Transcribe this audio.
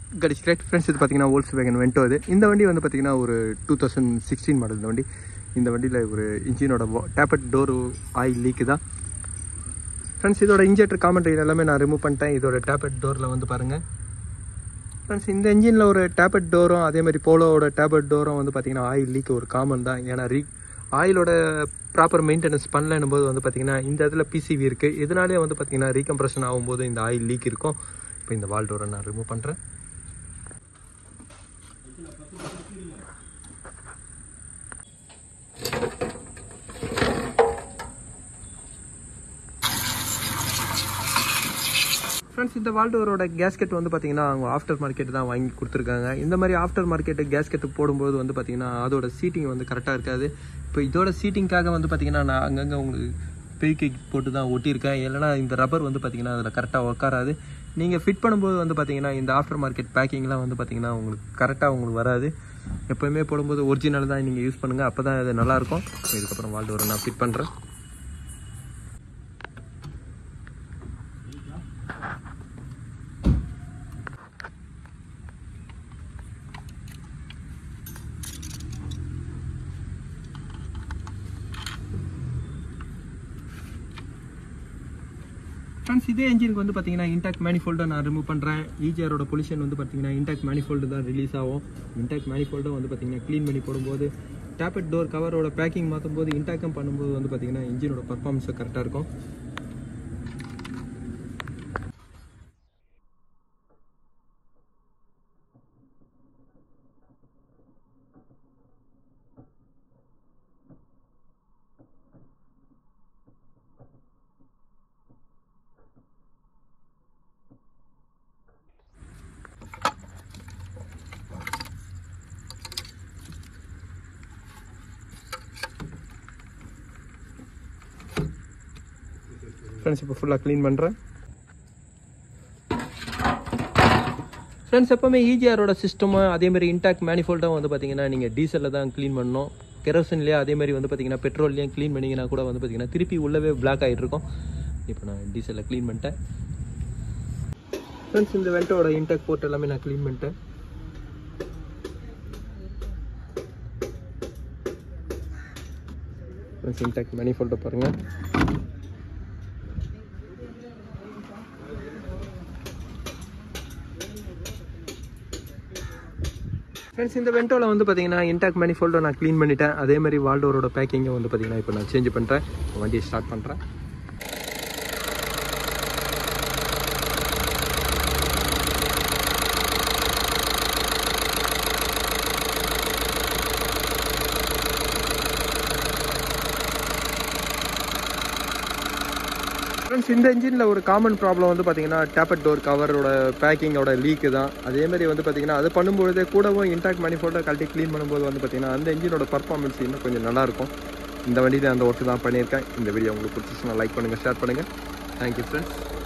கடிச்சு great friends இது பார்த்தீங்கன்னா ஓல்ஸ் வேகன் வென்டோ இது இந்த வண்டி வந்து பார்த்தீங்கன்னா ஒரு டூ தௌசண்ட் சிக்ஸ்டீன் மாடல் இந்த வண்டி இந்த வண்டியில் ஒரு இன்ஜினோட டேப்பட் டோரு ஆயில் லீக்கு தான் ஃப்ரெண்ட்ஸ் இதோட இன்ஜெக்டர் காமெண்ட்ரி எல்லாமே நான் ரிமூவ் பண்ணிட்டேன் இதோட டேப்பட் டோரில் வந்து பாருங்கள் ஃப்ரெண்ட்ஸ் இந்த இன்ஜினில் ஒரு டேப்பட் டோரும் அதே மாதிரி போலோவோட டேப்பட் டோரும் வந்து பார்த்தீங்கன்னா ஆயில் லீக் ஒரு காமன் தான் ஏன்னா ரீ ஆயிலோட ப்ராப்பர் மெயின்டெனன்ஸ் பண்ணலன்னும் போது வந்து பார்த்தீங்கன்னா இந்த இடத்துல பிசிவி இருக்குது இதனாலே வந்து பார்த்தீங்கன்னா ரீகம்ப்ரெஷன் ஆகும்போது இந்த ஆயில் லீக் இருக்கும் இப்போ இந்த வால் டோரை நான் ரிமூவ் பண்ணுறேன் ஃப்ரெண்ட்ஸ் இந்த வால்டோரோட கேஸ்கெட் வந்து பார்த்தீங்கன்னா அவங்க ஆஃப்டர் மார்க்கெட் தான் வாங்கி கொடுத்துருக்காங்க இந்த மாதிரி ஆஃப்டர் மார்க்கெட்டு கேஸ்கெட்டு போடும்போது வந்து பார்த்தீங்கன்னா அதோட சீட்டிங் வந்து கரெக்டாக இருக்காது இப்போ இதோட சீட்டிங்காக வந்து பார்த்தீங்கன்னா நான் அங்கங்கே உங்களுக்கு பெய்கை போட்டு தான் ஒட்டியிருக்கேன் இல்லைனா இந்த ரப்பர் வந்து பார்த்தீங்கன்னா அதில் கரெக்டாக உட்காராது நீங்கள் ஃபிட் பண்ணும்போது வந்து பார்த்தீங்கன்னா இந்த ஆஃப்டர் மார்க்கெட் பேக்கிங்லாம் வந்து பார்த்தீங்கன்னா உங்களுக்கு கரெக்டாக உங்களுக்கு வராது எப்போயுமே போடும்போது ஒரிஜினல் தான் நீங்கள் யூஸ் பண்ணுங்கள் அப்போ தான் அது நல்லாயிருக்கும் இதுக்கப்புறம் வால்டோரை நான் ஃபிட் பண்ணுறேன் ஃப்ரெண்ட்ஸ் இதே என்ஜினுக்கு வந்து பார்த்தீங்கன்னா இன்டாக் மேனிஃபோல்டை நான் ரிமூவ் பண்ணுறேன் ஈஜிஆரோட பொல்யூஷன் வந்து பார்த்தீங்கன்னா இன்டாக் மேனிஃபோல்டு தான் ரிலீஸ் ஆகும் இன்டாக் மேனிஃபோல்டும் வந்து பார்த்தீங்கன்னா க்ளீன் பண்ணி போடும்போது டேப்பட் டோர் கவரோட பேக்கிங் மாற்றும் போது இன்டாக்கம் பண்ணும்போது வந்து பார்த்தீங்கன்னா இன்ஜினோட பர்ஃபார்மன்ஸும் கரெக்டாக இருக்கும் ஃப்ரெண்ட்ஸ் இப்போ ஃபுல்லாக க்ளீன் பண்ணுறேன் ஃப்ரெண்ட்ஸ் எப்போவுமே ஈஜிஆரோட சிஸ்டமும் அதேமாதிரி இன்டாக் மேனிஃபோல்டும் வந்து பார்த்தீங்கன்னா நீங்கள் டீசலில் தான் க்ளீன் பண்ணணும் கெரோசின்லேயே அதே மாதிரி வந்து பார்த்தீங்கன்னா பெட்ரோல்லையும் க்ளீன் பண்ணிங்கன்னா கூட வந்து பார்த்தீங்கன்னா திருப்பி உள்ளவே பிளாக் ஆகிட்டு இருக்கும் இப்போ நான் டீசலில் க்ளீன் பண்ணிட்டேன் ஃப்ரெண்ட்ஸ் இந்த வெண்டோட இன்டாக் போர்ட் எல்லாமே நான் க்ளீன் பண்ணிட்டேன் ஃப்ரெண்ட்ஸ் இன்டாக் மேனிஃபோல்ட்டை பாருங்கள் ஃப்ரெண்ட்ஸ் இந்த வெண்டோவில் வந்து பார்த்தீங்கன்னா இன்டாக் மேனிஃபோல்டை நான் க்ளீன் பண்ணிட்டேன் அதே மாதிரி வால்டோரோட பேக்கிங்கை வந்து பார்த்தீங்கன்னா இப்போ நான் சேஞ்ச் பண்ணுறேன் வண்டியை ஸ்டார்ட் பண்ணுறேன் ஃப்ரெண்ட்ஸ் இந்த இன்ஜினில் ஒரு காமன் ப்ராப்ளம் வந்து பார்த்தீங்கன்னா டேப்பட் டோர் கவரோட பேக்கிங்கோட லீக்கு தான் அதேமாதிரி வந்து பார்த்தீங்கன்னா அது பண்ணும்பொழுதே கூடவும் இன்டாக் மேனிஃபோல்டை கழட்டி க்ளீன் பண்ணும்போது வந்து பார்த்தீங்கன்னா அந்த இன்ஜினோட பர்ஃபார்மன்ஸ் இன்னும் கொஞ்சம் நல்லாயிருக்கும் இந்த வண்டியில் அந்த ஒர்க்கு தான் பண்ணியிருக்கேன் இந்த வீடியோ உங்களுக்கு பிடிச்சிச்சுன்னா லைக் பண்ணுங்கள் ஷேர் பண்ணுங்கள் தேங்க்யூ ஃப்ரெண்ட்ஸ்